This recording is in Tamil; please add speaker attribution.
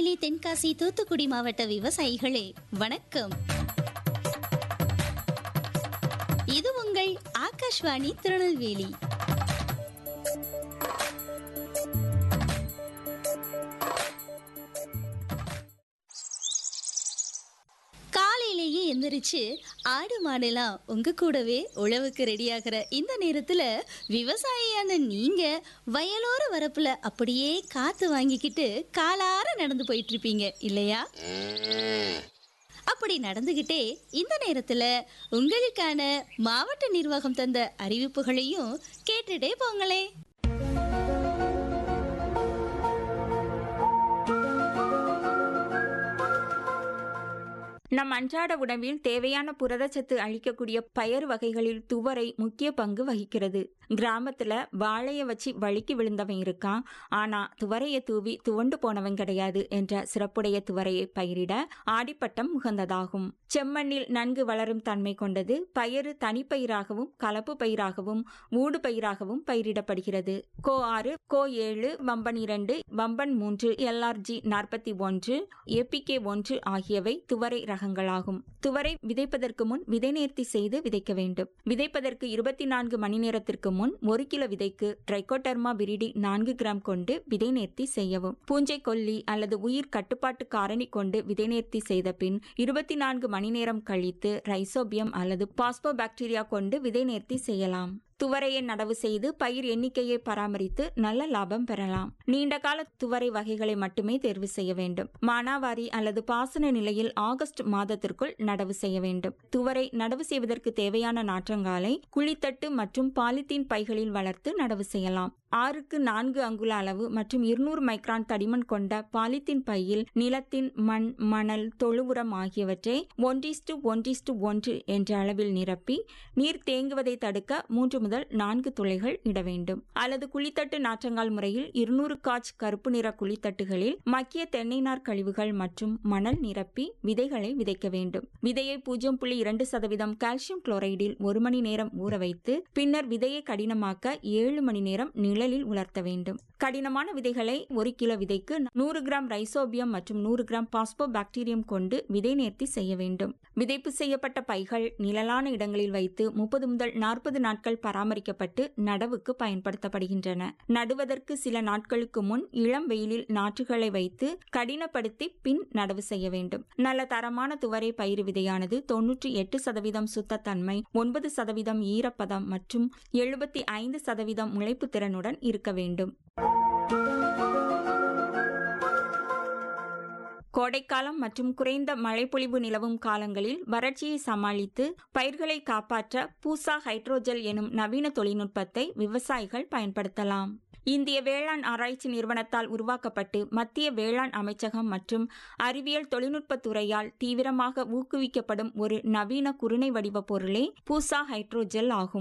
Speaker 1: திருநெல்வேலி தென்காசி தூத்துக்குடி மாவட்ட விவசாயிகளே வணக்கம் இது உங்கள் ஆகாஷ்வாணி திருநெல்வேலி காலையிலேயே எந்திரிச்சு ஆடு மாடுலாம் உங்க கூடவே உழவுக்கு ரெடியாகிற இந்த நேரத்துல விவசாயியான நீங்க வயலோர வரப்புல அப்படியே காத்து வாங்கிக்கிட்டு காலார நடந்து போயிட்டு இருப்பீங்க இல்லையா அப்படி நடந்துகிட்டே இந்த நேரத்துல உங்களுக்கான மாவட்ட நிர்வாகம் தந்த அறிவிப்புகளையும் கேட்டுட்டே போங்களே
Speaker 2: நம் அன்றாட உணவில் தேவையான புரதச்சத்து அளிக்கக்கூடிய பயறு வகைகளில் துவரை முக்கிய பங்கு வகிக்கிறது கிராமத்துல வாழைய வச்சு வழுக்கி விழுந்தவன் இருக்கான் ஆனா துவரைய தூவி துவண்டு போனவன் கிடையாது என்ற சிறப்புடைய துவரையை பயிரிட ஆடிப்பட்டம் உகந்ததாகும் செம்மண்ணில் நன்கு வளரும் தன்மை கொண்டது பயறு தனிப்பயிராகவும் கலப்பு பயிராகவும் ஊடு பயிராகவும் பயிரிடப்படுகிறது கோ ஆறு கோ ஏழு வம்பன் இரண்டு வம்பன் மூன்று எல்ஆர்ஜி நாற்பத்தி ஒன்று ஏபிகே ஒன்று ஆகியவை துவரை ரகங்களாகும் துவரை விதைப்பதற்கு முன் விதை நேர்த்தி செய்து விதைக்க வேண்டும் விதைப்பதற்கு இருபத்தி நான்கு மணி நேரத்திற்கு முன் ஒரு கிலோ விதைக்கு ட்ரைகோடர்மா விரிடி நான்கு கிராம் கொண்டு விதை நேர்த்தி செய்யவும் பூஞ்சை கொல்லி அல்லது உயிர் கட்டுப்பாட்டு காரணி கொண்டு விதை நேர்த்தி செய்த பின் இருபத்தி நான்கு மணி நேரம் கழித்து ரைசோபியம் அல்லது பாஸ்போ பாக்டீரியா கொண்டு விதை நேர்த்தி செய்யலாம் துவரையை நடவு செய்து பயிர் எண்ணிக்கையை பராமரித்து நல்ல லாபம் பெறலாம் நீண்ட கால துவரை வகைகளை மட்டுமே தேர்வு செய்ய வேண்டும் மானாவாரி அல்லது பாசன நிலையில் ஆகஸ்ட் மாதத்திற்குள் நடவு செய்ய வேண்டும் துவரை நடவு செய்வதற்கு தேவையான நாற்றங்காலை குழித்தட்டு மற்றும் பாலித்தீன் பைகளில் வளர்த்து நடவு செய்யலாம் ஆறுக்கு நான்கு அங்குல அளவு மற்றும் இருநூறு மைக்ரான் தடிமன் கொண்ட பாலித்தீன் பையில் நிலத்தின் மண் மணல் தொழு உரம் ஆகியவற்றை ஒன்றிஸ்டு ஒன்றிஸ்டு ஒன்று என்ற அளவில் நிரப்பி நீர் தேங்குவதை தடுக்க மூன்று முதல் நான்கு துளைகள் இட வேண்டும் அல்லது குழித்தட்டு நாற்றங்கால் முறையில் இருநூறு காட்ச் கருப்பு நிற குழித்தட்டுகளில் மக்கிய தென்னை நார் கழிவுகள் மற்றும் மணல் நிரப்பி விதைகளை விதைக்க வேண்டும் விதையை பூஜ்ஜியம் புள்ளி இரண்டு சதவீதம் கால்சியம் குளோரைடில் ஒரு மணி நேரம் ஊற வைத்து பின்னர் விதையை கடினமாக்க ஏழு மணி நேரம் நிழலில் உலர்த்த வேண்டும் கடினமான விதைகளை ஒரு கிலோ விதைக்கு நூறு கிராம் ரைசோபியம் மற்றும் நூறு கிராம் பாஸ்போ பாக்டீரியம் கொண்டு விதை நேர்த்தி செய்ய வேண்டும் விதைப்பு செய்யப்பட்ட பைகள் நிழலான இடங்களில் வைத்து முப்பது முதல் நாற்பது நாட்கள் பராமரிக்கப்பட்டு நடவுக்கு பயன்படுத்தப்படுகின்றன நடுவதற்கு சில நாட்களுக்கு முன் இளம் வெயிலில் நாற்றுகளை வைத்து கடினப்படுத்தி பின் நடவு செய்ய வேண்டும் நல்ல தரமான துவரை பயிர் விதையானது தொன்னூற்றி எட்டு சதவீதம் சுத்தத்தன்மை ஒன்பது சதவீதம் ஈரப்பதம் மற்றும் எழுபத்தி ஐந்து சதவீதம் முளைப்பு திறனுடன் இருக்க வேண்டும் கோடைக்காலம் மற்றும் குறைந்த மழைப்பொழிவு நிலவும் காலங்களில் வறட்சியை சமாளித்து பயிர்களை காப்பாற்ற பூசா ஹைட்ரோஜெல் எனும் நவீன தொழில்நுட்பத்தை விவசாயிகள் பயன்படுத்தலாம் இந்திய வேளாண் ஆராய்ச்சி நிறுவனத்தால் உருவாக்கப்பட்டு மத்திய வேளாண் அமைச்சகம் மற்றும் அறிவியல் தொழில்நுட்பத் துறையால் தீவிரமாக ஊக்குவிக்கப்படும் ஒரு நவீன குருணை வடிவ பொருளே பூசா ஹைட்ரோஜெல் ஆகும்